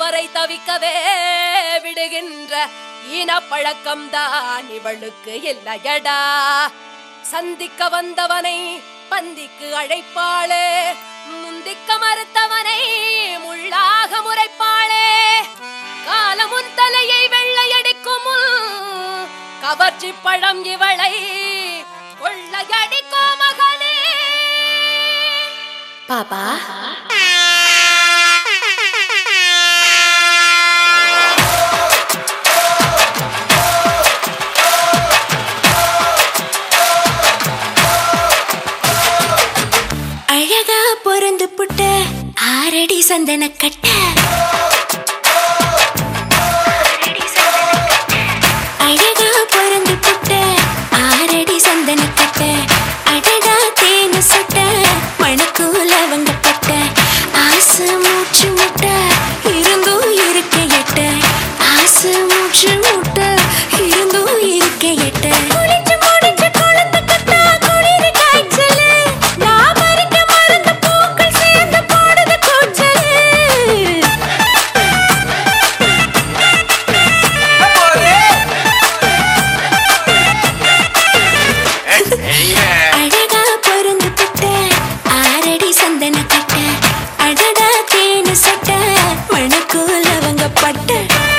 அவரை தவிக்கவே விடுகின்ற இனப்பழக்கம் தான் இவளுக்கு இல்லையடா சந்திக்க வந்தவனை பந்திக்கு அழைப்பாளே முந்திக்க மறுத்தவனை முள்ளாக முறைப்பாளே காலமுன் தலையை வெள்ளையடிக்கும் முன் கவர்ச்சி பழம் இவளை கொள்ளையடிக்கும் மகனே பாபா அழகா பொறந்து புட்ட ஆரடி சந்தன கட்ட அழகா பொறந்து புட்ட ஆரடி சந்தன கட்ட அடடா தேனு சட்ட மணக்கூல அவங்க பட்ட ஆசை மூச்சு முட்ட இருந்தும் இருக்க எட்ட ஆசை மூச்சு முட்ட இருந்தும் இருக்க எட்ட குளிச்சு முடிச்சு கொழுந்து கட்டா குளிரு காய்ச்சலு நான் மறிக்க மறந்த பூக்கள் சேர்ந்து போடுது கூச்சலு அழகா பொருந்து புட்ட ஆரடி சந்தன கட்ட அடடா தேனு சட்ட மணக்கூல அவங்க பட்ட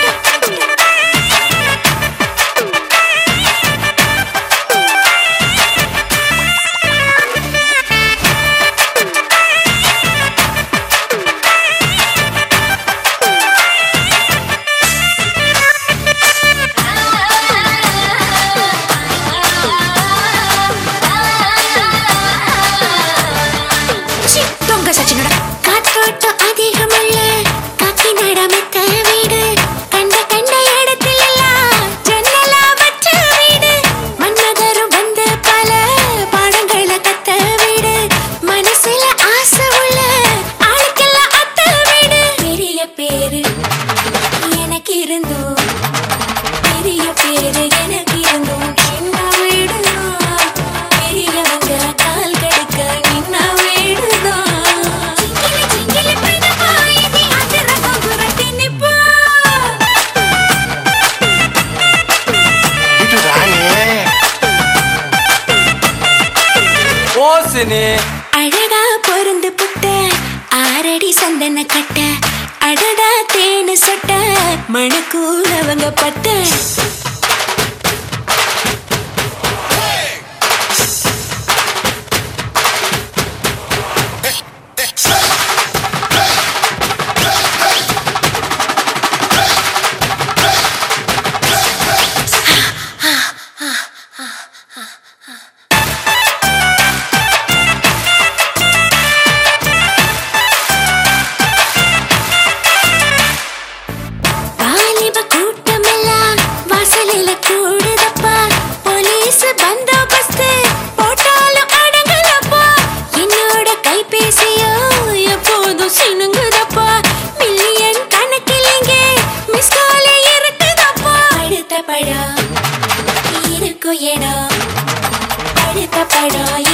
சி, தொங்க சச்சினோட காற்றோட்டம் அதிகமல்ல காக்கி நடமிக்க வீடு கண்ட கண்ட இடத்துல எல்லாம் ஜன்னலா வச்ச வீடு மன்னதரும் வந்து பல பாடங்களை கத்த வீடு மனசுல ஆசை உள்ள ஆளுக்கெல்லாம் அத்த வீடு பெரிய பேரு எனக்கு இருந்தோம் பெரிய பேரு எனக்கு இருந்தோம் சின்ன வீடுதான் பெரியவங்க கால் கடுக்க நின்ன வீடுதான் சிங்கிலி சிங்கிலி பெண்ணப்பா இது அதிர கோபுர திணிப்பா இటు రాయే ஓசினி அழகா பொருந்து புட்ட ஆரடி சந்தன கட்ட அடடா தேனு சட்ட மணக்கூலவங்க பட்ட வாலிப கூட்டமெல்லாம் வாசலில கூடுதப்பா போலீஸ் பந்தோபஸ்து போட்டாலும் அடங்கலப்பா என்னோட கைபேசியோ எப்போதும் சினுங்குதப்பா மில்லியன் கணக்கில் இங்கே மிஸ் காலே இருக்குதப்பா அடுத்த படம் இருக்கும் இடம் அடுத்த படம்